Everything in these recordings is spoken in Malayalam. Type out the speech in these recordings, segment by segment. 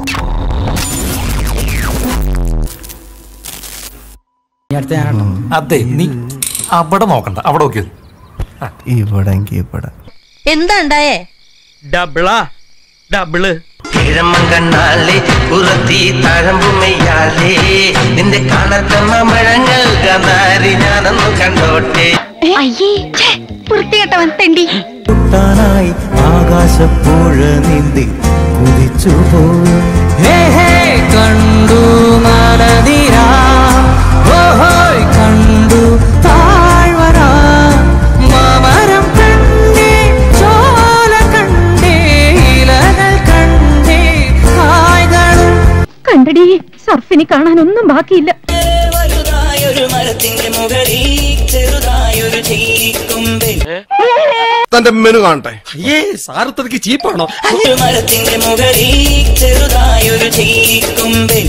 അതെ നീ അവിടെ നോക്കണ്ട അവിടെ നോക്കിയത് ഇവിടെ ഇവിടെ എന്താ ഉണ്ടായേ ഡബിളാ ഡബിള് കിഴമം കണ്ണാലേ പുറത്തി തഴമ്പുമയ്യാലേ നിന്റെ കാണത്ത മഴങ്ങൾ കന്നാരി ഞാനൊന്നു കണ്ടോട്ടെ അയ്യേ വൃത്തികെട്ടവൻ തെണ്ടി കിട്ടാനായി ആകാശപ്പുഴ നീന്തി കുതിച്ചു പോയി കണ്ടു മലനിര ഓഹോയ് കണ്ടു താഴ്വര മാമരം കണ്ടേ ചോല കണ്ടേ ഇലകൾ കണ്ടേ കായ്കളും കണ്ടടി സർഫിനി കാണാൻ ഒന്നും ബാക്കിയില്ല വലുതായൊരു മരത്തിന്റെ മുകളിൽ ചെറുതായൊരു ചീക്കൊമ്പിൽ തന്റെ മെനു കാണട്ടെ ഏ സാറത്തതിക്ക് ചീപ്പാണോ ഒരു മരത്തിന്റെ മുകളിൽ ചെറുതായൊരു ചീക്കൊമ്പിൽ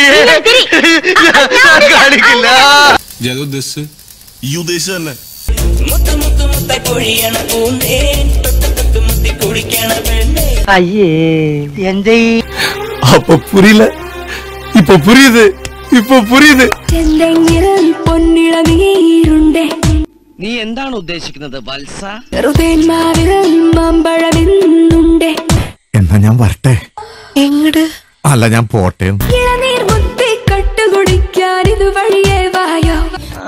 കാണിക്കില്ല ഈ ഉദ്ദേശം തന്നെ മുത്തു മുത്തു മുത്തായി പൊഴിയണ പൂന്തേ തൊട്ട് തൊട്ട് മുത്തി കുടിക്കണ പെണ്ണേ അപ്പൊ പുരിയില്ല ഇപ്പൊ പുരിയുത് ഇപ്പൊ പുരിയുത് എന്തെങ്കിലും പൊന്നിള നീരുണ്ടേ നീ എന്താണ് ഉദ്ദേശിക്കുന്നത് വത്സ റുതേന്മാവിരൽ മാമ്പഴമിന്നുണ്ടേ എന്നാ ഞാൻ വരട്ടെ എങ്ങട് അല്ല ഞാൻ പോട്ടെ ഇളനീർ മുത്തി കട്ടുകുടിക്കാൻ ഇത് വഴിയേ വായോ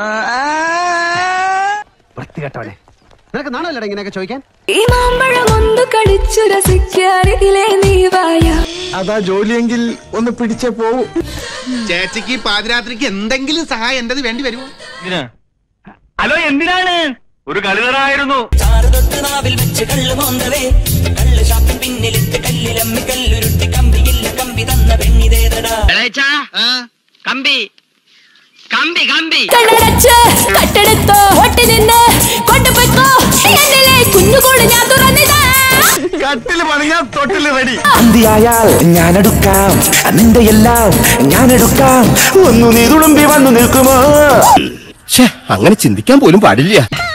ഈ മാമ്പഴം ഒന്ന് കടിച്ചു രസിക്കാൻ ഇതിലെ നീ വായോ അതാ ജോലിയെങ്കിൽ ഒന്ന് പിടിച്ചേ പോവൂ ചേച്ചിക്ക് പാതിരാത്രിക്ക് എന്തെങ്കിലും സഹായം എന്റത് വേണ്ടി വരുമോ ഹലോ എന്തിനാണ് ഒരു കളിതറായിരുന്നു ചാറ് തൊട്ട് നാവിൽ വെച്ച് കള്ളു മോന്തവേ കള്ള് ഷാപ്പിൽ പിന്നിലിട്ട് കല്ലിലമ്മി കല്ലുരുട്ടി കമ്പിയില്ല കമ്പി തന്ന പെണ്ണിതേതടാ കമ്പി കമ്പി കമ്പി കണ്ണടച്ച് കട്ടെടുത്തോ ഒട്ടി നിന്ന് കൊണ്ടുപോയിക്കോ എന്നിലെ കുഞ്ഞുകൂട് ഞാൻ തുറന്നിതാ കട്ടില് പണിഞ്ഞാൽ തൊട്ടില് റെഡി അന്തിയായാൽ ഞാനെടുക്കാം നിന്റെ എല്ലാം ഞാനെടുക്കാം ഒന്നു നീ തുളുമ്പി വന്നു നിൽക്കുമോ അങ്ങനെ ചിന്തിക്കാൻ പോലും പാടില്ല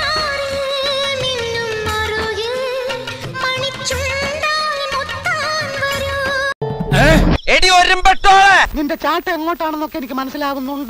എടി ഒരുമ്പെട്ടോളെ നിന്റെ ചാട്ട എങ്ങോട്ടാണെന്നൊക്കെ എനിക്ക് മനസ്സിലാവുന്നുണ്ട്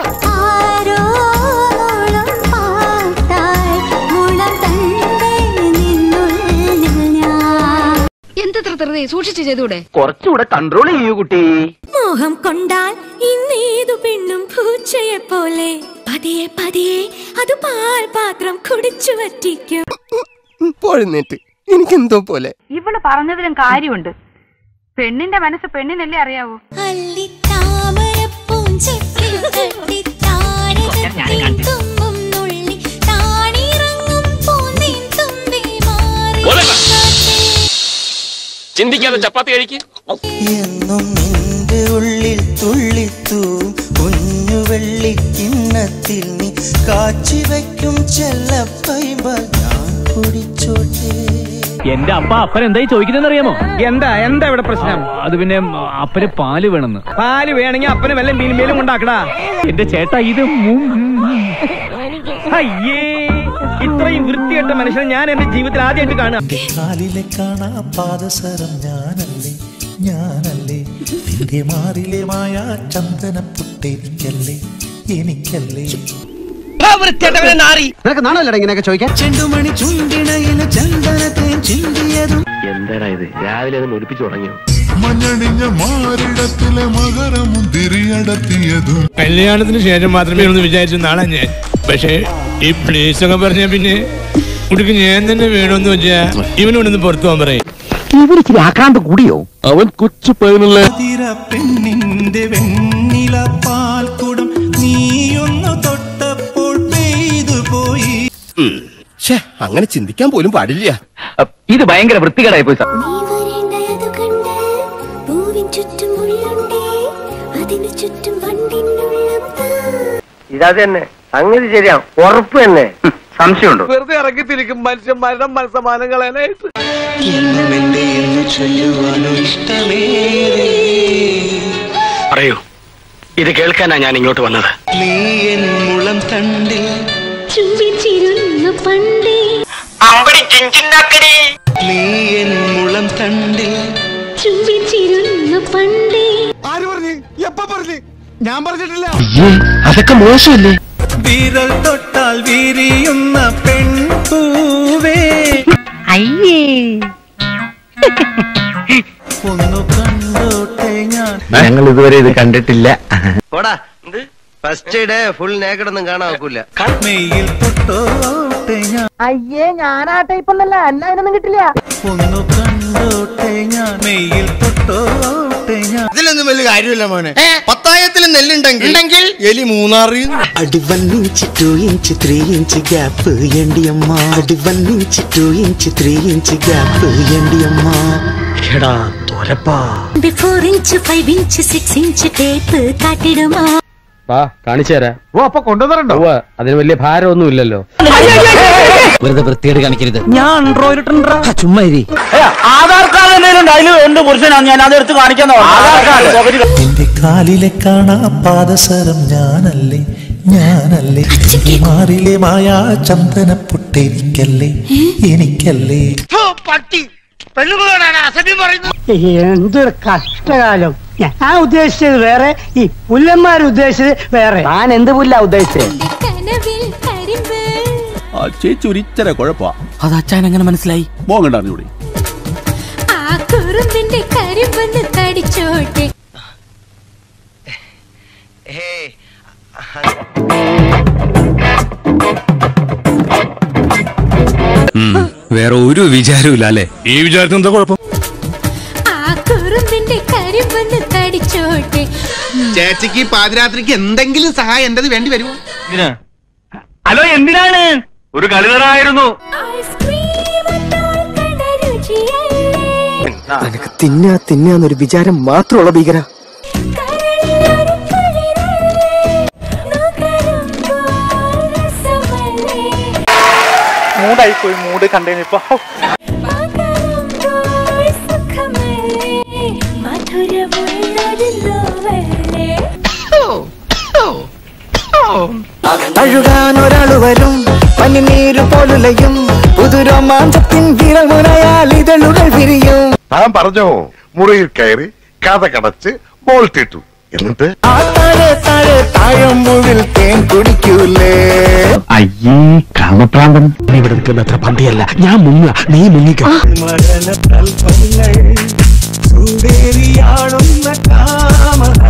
എന്തത്ര ധൃതി സൂക്ഷിച്ചു ചെയ്തൂടെ കുറച്ചുകൂടെ കൺട്രോൾ ചെയ്യൂ കുട്ടി മോഹം കൊണ്ടാൽ ഇന്നേതു പെണ്ണും പൂച്ചയെ പോലെ പതിയെ പതിയെ അത് പാൽപാത്രം കുടിച്ചു വറ്റിക്കും പോഴുന്നേറ്റ് എനിക്കെന്തോ പോലെ ഇവള് പറഞ്ഞതിലും കാര്യമുണ്ട് പെണ്ണിന്റെ മനസ്സ് പെണ്ണിനല്ലേ അറിയാവൂ ചിന്തിക്കാതെ ചപ്പാത്തി കഴിക്കും എന്നും നിന്റെ ഉള്ളിൽ തുള്ളിത്തൂ കുഞ്ഞു വെള്ളി കിണ്ണത്തിൽ നീ കാച്ചി വയ്ക്കും ചെല്ലപ്പൈമ്പ ഞാൻ കുടിച്ചോട്ടെ എന്റെ അപ്പ അപ്പൻ എന്തായി ചോദിക്കുന്നതെന്ന് അറിയാമോ എന്താ എന്താ ഇവിടെ പ്രശ്നം അത് പിന്നെ അപ്പന് പാല് വേണമെന്ന് പാല് വേണമെങ്കിൽ അപ്പന് വല്ല മീൻമേലും ഉണ്ടാക്കടാ എന്റെ ചേട്ടാ ഇത് അയ്യേ ഇത്രയും വൃത്തികെട്ട മനുഷ്യനെ ഞാൻ എന്റെ ജീവിതത്തിൽ ആദ്യമായിട്ട് കാണാം കാലിലെ കാണാ പാദസരം ഞാനല്ലേ ഞാനല്ലേ നിന്റെ മാറിലെ മായ ചന്ദന പൊട്ടെനിക്കല്ലേ എനിക്കല്ലേ നിനക്ക് നാണല്ലോ ഇങ്ങനെയൊക്കെ ചോദിക്കാൻ ചെണ്ടുമണി ചുണ്ടിണയിലെ ചന്ദനത്തെ ചിന്തിയതും എന്താടാ ഇത് രാവിലെ അത് ഒലിപ്പിച്ചു തുടങ്ങിയോ മഞ്ഞണിഞ്ഞ മാറിടത്തിലെ മകരമുന്തിരിയടത്തിയതും കല്യാണത്തിന് ശേഷം മാത്രമേ ഒന്ന് വിചാരിച്ചു നാളെ ഞാൻ പക്ഷേ ഈ പ്ലേസ് ഒക്കെ പറഞ്ഞ പിന്നെ കുട്ടിക്ക് ഞാൻ തന്നെ വേണമെന്ന് വെച്ചാ ഇവനോടൊന്ന് പുറത്തു പോകാൻ പറയും അവൻ കൊച്ചു പതിനുള്ള തിര പെണ്ണിന്റെ വെണ്ണില പാൽക്കുടം നീയൊന്നു തൊട്ടപ്പോൾ പെയ്തു പോയി അങ്ങനെ ചിന്തിക്കാൻ പോലും പാടില്ല ഇത് ഭയങ്കര വൃത്തികേടായി പോയി നീ വരേണ്ടത് കണ്ട് പൂവിൻ ചുറ്റും മുള്ളുണ്ടേ അതിനു ചുറ്റും വണ്ടിനുള്ളം ഇതാ തന്നെ സംഗതി ശരിയാ ഉറപ്പ് തന്നെ സംശയമുണ്ടോ വെറുതെ ഇറങ്ങിത്തിരിക്കും മനുഷ്യന്മാരുടെ മനസ്സമാനങ്ങളായിട്ട് എന്നും എന്റെ എന്ന് ചൊല്ലുവാനോ ഇഷ്ടമേറെ പറയൂ ഇത് കേൾക്കാനാ ഞാൻ ഇങ്ങോട്ട് വന്നത് നീ എൻ മുളം തണ്ടിൽ ചുംബിച്ചിരുന്നു പണ്ടേ നീ എൻ മുളം തണ്ടിൽ ചുംബിച്ചിരുന്നു പണ്ടേ ആര് പറഞ്ഞു എപ്പ പറഞ്ഞു ഞാൻ പറഞ്ഞിട്ടില്ല അതൊക്കെ മോശമല്ലേ വിരൽ തൊട്ടാൽ വിരിയുന്ന പെൺപൂവേ അയ്യേ ഒന്നു കണ്ടോട്ടെ ഞാൻ ഞങ്ങൾ ഇതുവരെ ഇത് കണ്ടിട്ടില്ല പോടാ എന്ത് ഫസ്റ്റ് ഡേ ഫുൾ നേക്കടൊന്നും കാണാൻ നോക്കൂല മെയ്യിൽ തൊട്ടോട്ടെ ഞാൻ അയ്യേ ഞാൻ ആ ടൈപ്പ് ഒന്നല്ല എന്നെ അതിനൊന്നും കിട്ടില്ല ഒന്നു കണ്ടോട്ടെ ഞാൻ മെയ്യിൽ തൊട്ടോട്ടെ ഞാൻ അതിലൊന്നും വലിയ കാര്യമില്ല മോനെ പത്തായത്തിൽ നെല്ലുണ്ടെങ്കിൽ എലി മൂന്നാറ് అడి one inch two inch three inch gap ఎండి అమ్మా అడి one inch two inch three inch gap ఎండి అమ్మా എടാ തൊരപ്പാ four inch five inch six inch tape കാട്ടിടുമാ വാ കാണിച്ചു തരാം ഓ അപ്പൊ കൊണ്ടുവന്നിട്ടുണ്ടോ അതിന് വലിയ ഭാരമൊന്നും ഇല്ലല്ലോ വെറുതെ വൃത്തിയോട് കാണിക്കരുത് ഞാൻ ആൻഡ്രോയിഡ് ഇട്ടുണ്ടാ ചുമ്മാ ഇരി ആധാർ കാർഡ് എന്തെങ്കിലും അതിൽ എന്ത് പുരുഷനാണ് ഞാൻ അതെടുത്ത് കാണിക്കാൻ എന്റെ കാലിലെ കാണാ പാദസരം ഞാനല്ലേ ഞാനല്ലേ മാറിലെ മായാ ചന്ദന പുട്ടെനിക്കല്ലേ എനിക്കല്ലേ എന്തൊരു കഷ്ടകാലം ഞാൻ ഉദ്ദേശിച്ചത് വേറെ ഈ പുല്ലന്മാർ ഉദ്ദേശിച്ചത് വേറെ ഞാൻ എന്ത് പുല്ല ഉദ്ദേശിച്ചത് കനവിൽ കരിമ്പ് ചേച്ചി ഒരു ഇച്ചര കുഴപ്പാ അത് അച്ഛൻ എങ്ങനെ മനസ്സിലായി മോങ്ങണ്ടാറിഞ്ഞൂടി ആ കുറുമ്പിന്റെ കരിമ്പൊന്ന് കടിച്ചോട്ടെ വേറെ ഒരു വിചാരവും അല്ലേ ഈ വിചാരത്തിന് എന്താ കുഴപ്പം ആ കുറുമ്പിന്റെ കരിമ്പൊന്ന് കടിച്ചോട്ടെ ചേച്ചിക്ക് പാതിരാത്രിക്ക് എന്തെങ്കിലും സഹായം എന്റേത് വേണ്ടി വരുമോ ഹലോ എന്തിനാണ് ഒരു കളിതറായിരുന്നു നിനക്ക് തിന്നാ തിന്നാന്നൊരു വിചാരം മാത്രമുള്ള ഭീകര മൂടായി പോയി മൂട് കണ്ടേനിപ്പോ അഴുകാൻ ഒരാൾ വരും പനിനീര് പോലുലയും പുതുരോമാഞ്ചത്തിൻ വിരൽ മുനയാൽ ഇതളുകൾ വിരിയും താൻ പറഞ്ഞോ മുറിയിൽ കയറി കഥ കടച്ച് ബോൾട്ടിട്ടു എന്നിട്ട് ആ താഴെ താഴെ താഴമ്പുവിൽ തേൻ കുടിക്കൂലേ അയ്യേ കാമപ്രാന്തൻ നീ ഇവിടെ നിൽക്കുന്ന അത്ര പന്തിയല്ല ഞാൻ മുങ്ങ നീ മുങ്ങിക്കോ മകന തൽപ്പങ്ങൾ സുന്ദരിയാടുന്ന കാമ